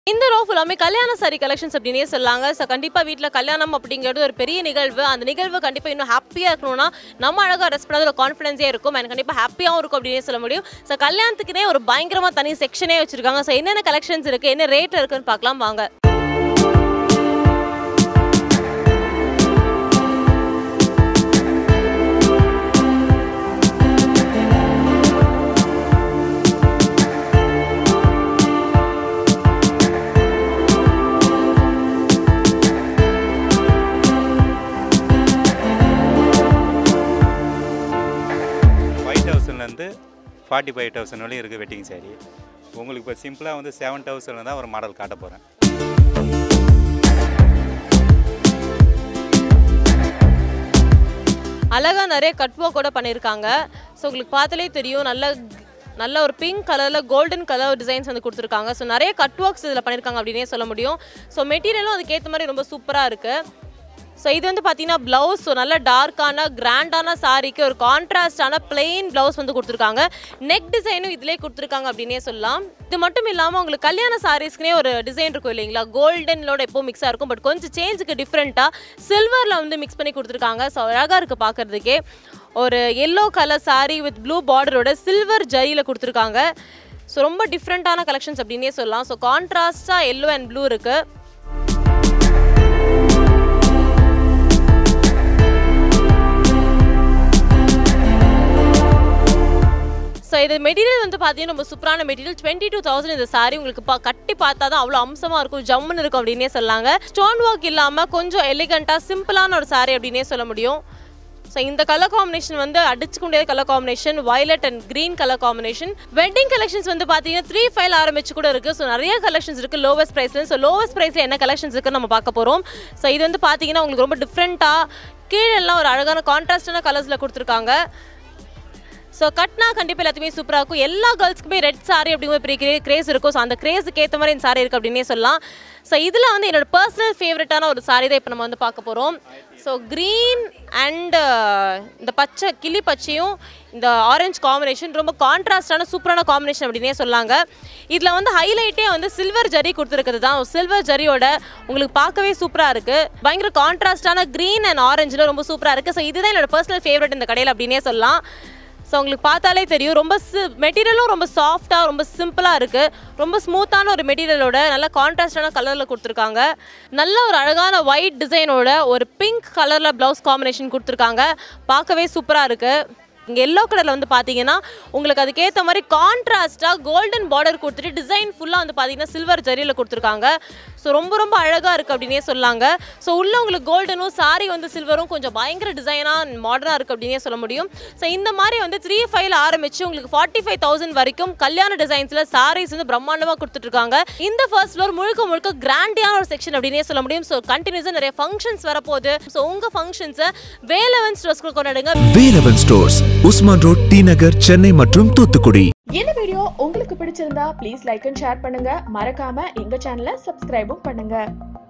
இந்த ரோ ஃபுல்லாமே கல்யாண சாரி கலெக்ஷன்ஸ் அப்படின்னே சொல்லாங்க ஸோ கண்டிப்பாக வீட்டில் கல்யாணம் அப்படிங்கிறது ஒரு பெரிய நிகழ்வு அந்த நிகழ்வு கண்டிப்பாக இன்னும் ஹாப்பியாக இருக்கணும்னா நம்ம அழகாக ரெஸ்ட் பண்ணது ஒரு கான்ஃபிடன்ஸே இருக்கும் எனக்கு கண்டிப்பாக ஹாப்பியாகவும் இருக்கும் அப்படின்னே சொல்ல முடியும் ஸோ கல்யாணத்துக்குனே ஒரு பயங்கரமாக தனி செக்ஷனே வச்சிருக்காங்க ஸோ என்னென்ன கலெக்ஷன்ஸ் இருக்குது என்ன ரேட் இருக்குன்னு பார்க்கலாம் வாங்க ஃபைவ் தௌசண்ட்லேருந்து ஃபார்ட்டி ஃபைவ் தௌசண்ட் வரையும் இருக்குது வெட்டிங் saree உங்களுக்கு இப்போ சிம்பிளாக வந்து செவன் தௌசண்ட்ல தான் ஒரு மாடல் காட்ட போகிறேன் அழகாக நிறைய கட் ஒர்க் கூட பண்ணியிருக்காங்க ஸோ உங்களுக்கு பார்த்தாலே தெரியும் நல்ல நல்ல ஒரு பிங்க் கலரில் கோல்டன் கலர் டிசைன்ஸ் வந்து கொடுத்துருக்காங்க ஸோ நிறைய கட் ஒர்க்ஸ் இதில் பண்ணியிருக்காங்க அப்படின்னே சொல்ல முடியும் ஸோ மெட்டீரியலும் அதுக்கேற்ற மாதிரி ரொம்ப சூப்பராக இருக்குது ஸோ இது வந்து பார்த்தீங்கன்னா ப்ளவுஸ் ஸோ நல்ல டார்க்கான கிராண்டான சாரிக்கு ஒரு கான்ட்ராஸ்டான பிளெயின் ப்ளவுஸ் வந்து கொடுத்துருக்காங்க நெக் டிசைனும் இதிலே கொடுத்துருக்காங்க அப்படின்னே சொல்லலாம் இது மட்டும் இல்லாமல் உங்களுக்கு கல்யாண சாரீஸ்க்குனே ஒரு டிசைன் இருக்கும் இல்லைங்களா கோல்டனோட எப்போ மிக்ஸாக இருக்கும் பட் கொஞ்சம் சேஞ்சுக்கு டிஃப்ரெண்ட்டாக சில்வரில் வந்து மிக்ஸ் பண்ணி கொடுத்துருக்காங்க ஸோ அழகாக இருக்குது பார்க்குறதுக்கே ஒரு yellow colour saree with blue பார்டரோட சில்வர் ஜரியில் கொடுத்துருக்காங்க ஸோ ரொம்ப டிஃப்ரெண்ட்டான கலெக்ஷன்ஸ் அப்படின்னே சொல்லலாம் ஸோ கான்ட்ராஸ்டாக எல்லோ அண்ட் ப்ளூ இருக்குது ஸோ இது மெட்டீரியல் வந்து பார்த்தீங்கன்னா ரொம்ப சூப்பரான மெட்டீரியல் டுவெண்ட்டி டூ தௌசண்ட் இந்த சாரி உங்களுக்கு பா கட்டி பார்த்தா தான் அவ்வளோ அம்சமாக இருக்கும் ஜம்முன்னு இருக்கும் அப்படின்னே சொல்லாங்க ஸ்டோன் ஒர்க் இல்லாமல் கொஞ்சம் எலிகண்ட்டாக சிம்பிளான ஒரு சாரி அப்படின்னே சொல்ல முடியும் ஸோ இந்த கலர் காம்பினேஷன் வந்து அடிச்சுக்க முடியாத colour combination violet and green colour combination wedding collections வந்து பார்த்தீங்கன்னா த்ரீ ஃபைல் ஆரம்பிச்சு கூட இருக்குது ஸோ நிறைய கலெக்ஷன்ஸ் இருக்குது லோவஸ்ட் ப்ரைஸில் ஸோ லோவஸ்ட் ப்ரைஸில் என்ன கலெக்ஷன்ஸ் இருக்குன்னு நம்ம பார்க்க போகிறோம் ஸோ இது வந்து பார்த்தீங்கன்னா உங்களுக்கு ரொம்ப டிஃப்ரெண்ட்டாக கீழெல்லாம் ஒரு அழகான கான்ட்ராஸ்டான கலர்ஸில் கொடுத்துருக்காங்க ஸோ கட்னா கண்டிப்பாக எல்லாத்தையுமே சூப்பராக இருக்கும் எல்லா கேர்ள்ஸ்க்குமே ரெட் சாரி அப்படிங்கிற பெரிய கிரேஸ் இருக்கும் ஸோ அந்த கிரேஸுக்கு ஏற்ற மாதிரி இந்த சாரி இருக்குது அப்படின்னே சொல்லலாம் ஸோ இதில் வந்து என்னோட பர்சனல் ஃபேவரட்டான ஒரு சாரி தான் இப்போ நம்ம வந்து பார்க்க போகிறோம் ஸோ க்ரீன் அண்ட் இந்த பச்சை கிளி பச்சையும் இந்த ஆரஞ்சு காம்பினேஷன் ரொம்ப கான்ட்ராஸ்டான சூப்பரான காம்பினேஷன் அப்படின்னே சொல்லாங்க இதில் வந்து ஹைலைட்டே வந்து சில்வர் ஜரி கொடுத்துருக்குறது தான் சில்வர் ஜரியோட உங்களுக்கு பார்க்கவே சூப்பராக இருக்குது பயங்கர கான்ட்ராஸ்டான க்ரீன் அண்ட் ஆரஞ்சில் ரொம்ப சூப்பராக இருக்குது ஸோ இதுதான் என்னோட பர்சனல் ஃபேவரட் இந்த கடையில் அப்படின்னே சொல்லலாம் ஸோ உங்களுக்கு பார்த்தாலே தெரியும் ரொம்ப மெட்டீரியலும் ரொம்ப சாஃப்டாக ரொம்ப சிம்பிளாக இருக்குது ரொம்ப ஸ்மூத்தான ஒரு மெட்டீரியலோட நல்ல கான்ட்ராஸ்டான கலரில் கொடுத்துருக்காங்க நல்ல ஒரு அழகான ஒயிட் டிசைனோட ஒரு பிங்க் கலரில் ப்ளவுஸ் காம்பினேஷன் கொடுத்துருக்காங்க பார்க்கவே சூப்பராக இருக்குது இங்கே எல்லோ கலரில் வந்து பார்த்தீங்கன்னா உங்களுக்கு அதுக்கேற்ற மாதிரி கான்ட்ராஸ்ட்டாக கோல்டன் பார்டர் கொடுத்துட்டு டிசைன் ஃபுல்லாக வந்து பார்த்தீங்கன்னா சில்வர் ஜரியில் கொடுத்துருக்காங்க ஸோ ரொம்ப ரொம்ப அழகாக இருக்குது அப்படின்னே சொல்லாங்க ஸோ உள்ள உங்களுக்கு கோல்டனும் சாரி வந்து சில்வரும் கொஞ்சம் பயங்கர டிசைனாக மாடர்னாக இருக்குது அப்படின்னே சொல்ல முடியும் ஸோ இந்த மாதிரி வந்து த்ரீ ஃபைவ்ல ஆரம்பிச்சு உங்களுக்கு ஃபார்ட்டி ஃபைவ் தௌசண்ட் வரைக்கும் கல்யாண டிசைன்ஸில் சாரீஸ் வந்து பிரம்மாண்டமாக கொடுத்துட்ருக்காங்க இந்த ஃபர்ஸ்ட் ஃப்ளோர் முழுக்க முழுக்க கிராண்டியான ஒரு செக்ஷன் அப்படின்னே சொல்ல முடியும் ஸோ கண்டினியூஸாக நிறைய ஃபங்க்ஷன்ஸ் வரப்போகுது ஸோ உங்கள் ஃபங்க்ஷன்ஸை வேலவன் ஸ்டோர்ஸ்க்கு கொண்டாடுங்க வேலவன் ஸ்டோர்ஸ் உஸ்மான் ரோட் டி நகர் சென்னை மற்றும் தூத்துக்குடி இந்த வீடியோ உங்களுக்கு பிடிச்சிருந்தா ப்ளீஸ் லைக் அண்ட் ஷேர் பண்ணுங்க மறக்காம எங்க சேனலை சப்ஸ்கிரைபும் பண்ணுங்க